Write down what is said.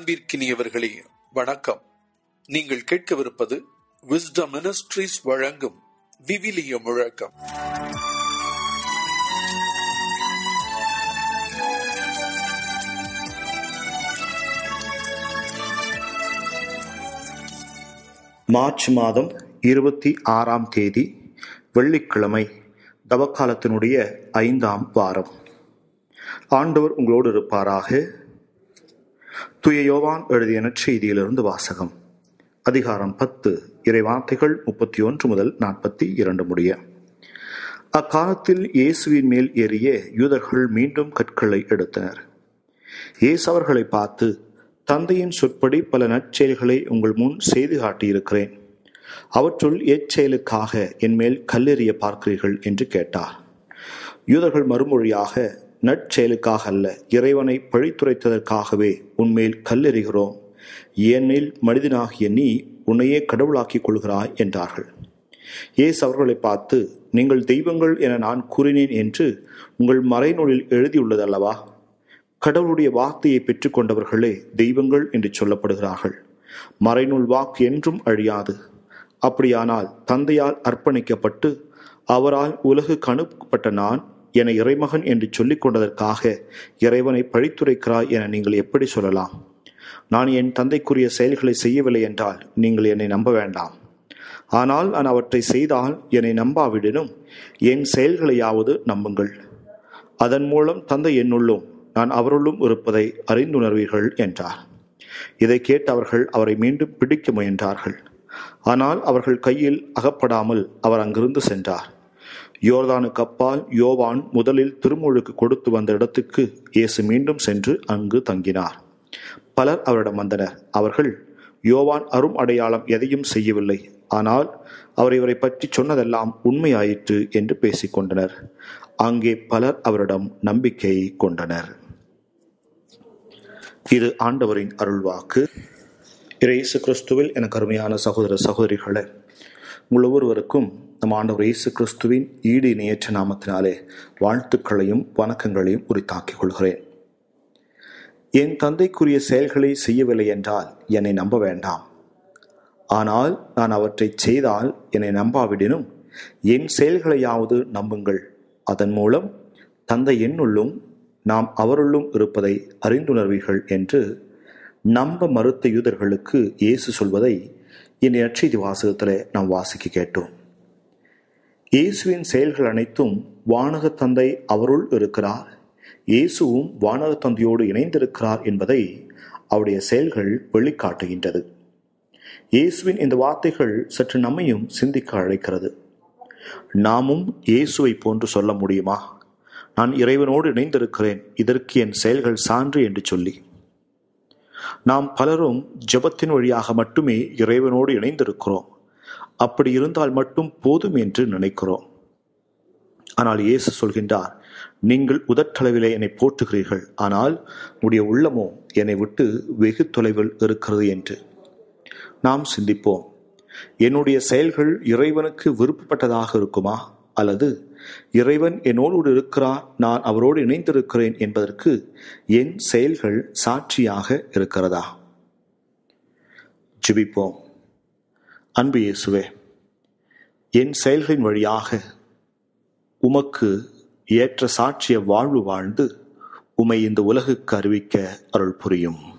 அன்பிற்கினியவர்களே வணக்கம் நீங்கள் கேட்கவிருப்பது விஸ்டம் மினிஸ்ட்ரீஸ் வழங்கும் விவிலிய முழக்கம் மார்ச் மாதம் இருபத்தி ஆறாம் தேதி வெள்ளிக்கிழமை தவக்காலத்தினுடைய ஐந்தாம் வாரம் ஆண்டவர் உங்களோடு இருப்பாராக துய யோவான் எழுதிய நற்செய்தியிலிருந்து வாசகம் அதிகாரம் பத்து இறைவார்த்தைகள் முப்பத்தி ஒன்று முதல் நாற்பத்தி இரண்டு முடிய அக்காலத்தில் இயேசுவின் மேல் ஏறிய யூதர்கள் மீண்டும் கற்களை எடுத்தனர் இயேசு அவர்களை பார்த்து தந்தையின் சொற்படி பல நற்செயல்களை உங்கள் முன் செய்து காட்டியிருக்கிறேன் அவற்றுள் எச்செயலுக்காக என் மேல் கல்லெறிய பார்க்கிறீர்கள் என்று கேட்டார் யூதர்கள் மறுமொழியாக நற்செயலுக்காக அல்ல இறைவனை பழித்துரைத்ததற்காகவே உன்மேல் கல்லெறிகிறோம் ஏனெனில் மனிதனாகிய நீ உன்னையே கடவுளாக்கிக் கொள்கிறாய் என்றார்கள் இயேசு அவர்களை பார்த்து நீங்கள் தெய்வங்கள் என நான் கூறினேன் என்று உங்கள் மறைநூலில் எழுதியுள்ளதல்லவா கடவுளுடைய வார்த்தையை பெற்றுக்கொண்டவர்களே தெய்வங்கள் என்று சொல்லப்படுகிறார்கள் மறைநூல் வாக்கு என்றும் அழியாது அப்படியானால் தந்தையால் அர்ப்பணிக்கப்பட்டு அவரால் உலகுக்கு அனுப்பப்பட்ட நான் என இறைமகன் என்று சொல்லிக் கொண்டதற்காக இறைவனை பழித்துரைக்கிறாய் என நீங்கள் எப்படி சொல்லலாம் நான் என் தந்தைக்குரிய செயல்களை செய்யவில்லை என்றால் நீங்கள் என்னை நம்ப வேண்டாம் ஆனால் நான் அவற்றை செய்தால் என்னை நம்பாவிடனும் என் செயல்களையாவது நம்புங்கள் அதன் மூலம் தந்தை என்னுள்ளும் நான் அவருள்ளும் இருப்பதை அறிந்துணர்வீர்கள் என்றார் இதை கேட்டு அவர்கள் அவரை மீண்டும் பிடிக்க முயன்றார்கள் ஆனால் அவர்கள் கையில் அகப்படாமல் அவர் அங்கிருந்து சென்றார் யோர்தானுக்கு அப்பால் யோவான் முதலில் திருமுழுக்கு கொடுத்து வந்த இடத்துக்கு இயேசு மீண்டும் சென்று அங்கு தங்கினார் பலர் அவரிடம் வந்தனர் அவர்கள் யோவான் அரும் அடையாளம் எதையும் செய்யவில்லை ஆனால் அவர் இவரை பற்றி சொன்னதெல்லாம் உண்மையாயிற்று என்று பேசிக்கொண்டனர் அங்கே பலர் அவரிடம் நம்பிக்கை கொண்டனர் இது ஆண்டவரின் அருள்வாக்கு இயேசு கிறிஸ்துவில் எனக்கு அருமையான சகோதர சகோதரிகளே உங்கள் ஒவ்வொருவருக்கும் நம் ஆண்டவர் இயேசு கிறிஸ்துவின் ஈடு இணையற்ற நாமத்தினாலே வாழ்த்துக்களையும் வணக்கங்களையும் உரித்தாக்கிக் கொள்கிறேன் என் தந்தைக்குரிய செயல்களை செய்யவில்லை என்றால் என்னை நம்ப வேண்டாம் ஆனால் நான் அவற்றை செய்தால் என்னை நம்பாவிடனும் என் செயல்களையாவது நம்புங்கள் அதன் மூலம் தந்தை என்னுள்ளும் நாம் அவருள்ளும் இருப்பதை அறிந்துணர்வீர்கள் என்று நம்ப மறுத்த யூதர்களுக்கு இயேசு சொல்வதை இந்த நற்செய்தி வாசகத்தில் நாம் வாசிக்க கேட்டோம் இயேசுவின் செயல்கள் அனைத்தும் வானக தந்தை அவருள் இருக்கிறார் இயேசுவும் வானக தந்தையோடு இணைந்திருக்கிறார் என்பதை அவருடைய செயல்கள் வெளிக்காட்டுகின்றது இயேசுவின் இந்த வார்த்தைகள் சற்று நம்மையும் சிந்திக்க அழைக்கிறது நாமும் இயேசுவை போன்று சொல்ல முடியுமா நான் இறைவனோடு இணைந்திருக்கிறேன் இதற்கு என் செயல்கள் சான்று என்று சொல்லி நாம் பலரும் ஜபத்தின் வழியாக மட்டுமே இறைவனோடு இணைந்திருக்கிறோம் அப்படி இருந்தால் மட்டும் போதும் என்று நினைக்கிறோம் ஆனால் இயேசு சொல்கின்றார் நீங்கள் உதட்டளவிலே என்னை போற்றுகிறீர்கள் ஆனால் உடைய உள்ளமோ என்னை விட்டு வெகு தொலைவில் இருக்கிறது என்று நாம் சிந்திப்போம் என்னுடைய செயல்கள் இறைவனுக்கு விருப்பப்பட்டதாக இருக்குமா அல்லது இறைவன் என்னோடு இருக்கிறார் நான் அவரோடு இணைந்திருக்கிறேன் என்பதற்கு என் செயல்கள் சாட்சியாக இருக்கிறதா ஜிபிப்போம் அன்பு இயேசுவே என் செயல்களின் வழியாக உமக்கு ஏற்ற சாட்சிய வாழ்வு வாழ்ந்து உமை இந்த உலகுக்கு அறிவிக்க அருள் புரியும்